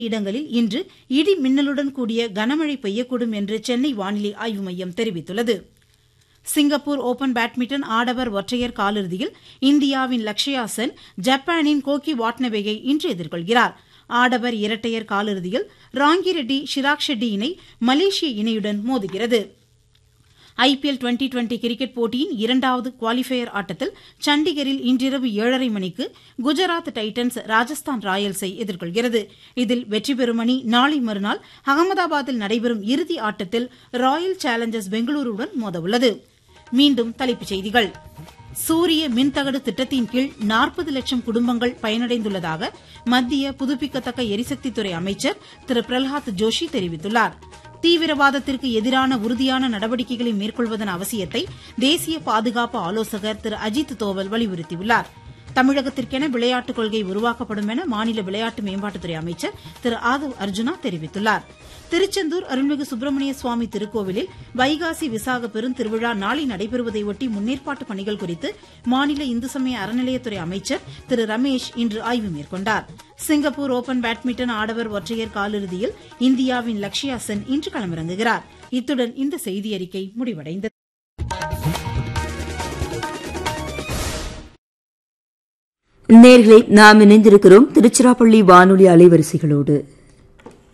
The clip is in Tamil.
இடங்களில் இன்று இடி மின்னலுடன் கூடிய கனமழை பெய்யக்கூடும் என்று சென்னை வானிலை ஆய்வு மையம் தெரிவித்துள்ளது சிங்கப்பூர் ஓபன் பேட்மிண்டன் ஆடவர் ஒற்றையர் காலிறுதியில் இந்தியாவின் லக்ஷயா சென் ஜப்பானின் கோகி வாட்னபேயை இன்று எதிர்கொள்கிறார் ஆடவர் இரட்டையர் காலிறுதியில் ராங்கிரெட்டி ஷிராக் ஷெட்டி இணை மலேசிய இணையுடன் மோதுகிறது ஐபிஎல் டுவெண்டி டுவெண்டி கிரிக்கெட் போட்டியின் இரண்டாவது குவாலிஃபயர் ஆட்டத்தில் சண்டிகரில் இன்றிரவு ஏழரை மணிக்கு குஜராத் டைட்டன்ஸ் ராஜஸ்தான் ராயல்ஸை எதிர்கொள்கிறது இதில் வெற்றி பெறும் அணி நாளை மறுநாள் அகமதாபாத்தில் நடைபெறும் இறுதி ஆட்டத்தில் ராயல் சேலஞ்சர்ஸ் பெங்களூருடன் மோதவுள்ளது மீண்டும் தலைப்புச் செய்திகள் சூரிய மின்தகடு திட்டத்தின் கீழ் நாற்பது லட்சம் குடும்பங்கள் பயனடைந்துள்ளதாக மத்திய புதுப்பிக்கத்தக்க எரிசக்தித்துறை அமைச்சர் திரு பிரல்ஹாத் ஜோஷி தெரிவித்துள்ளார் தீவிரவாதத்திற்கு எதிரான உறுதியான நடவடிக்கைகளை மேற்கொள்வதன் அவசியத்தை தேசிய பாதுகாப்பு ஆலோசகர் திரு அஜித் தோவல் வலியுறுத்தியுள்ளார் தமிழகத்திற்கென விளையாட்டுக் கொள்கை உருவாக்கப்படும் என மாநில விளையாட்டு மேம்பாட்டுத்துறை அமைச்சர் திரு ஆதவ் அர்ஜுனா தெரிவித்துள்ளார் திருச்செந்தூர் அருள்மிகு சுப்பிரமணிய சுவாமி திருக்கோவிலில் வைகாசி விசாக பெருந்திருவிழா நாளை நடைபெறுவதையொட்டி முன்னேற்பாட்டு பணிகள் குறித்து மாநில இந்து சமய அறநிலையத்துறை அமைச்சர் திரு ரமேஷ் இன்று ஆய்வு மேற்கொண்டார் சிங்கப்பூர் ஓபன் பேட்மிண்டன் ஆடவர் ஒற்றையர் காலிறுதியில் இந்தியாவின் லக்ஷயா சென் இன்று களமிறங்குகிறார் இத்துடன் இந்த செய்தியறிக்கை முடிவடைந்தது நேர்களை நாம் இணைந்திருக்கிறோம் திருச்சிராப்பள்ளி வானொலி அலைவரிசைகளோடு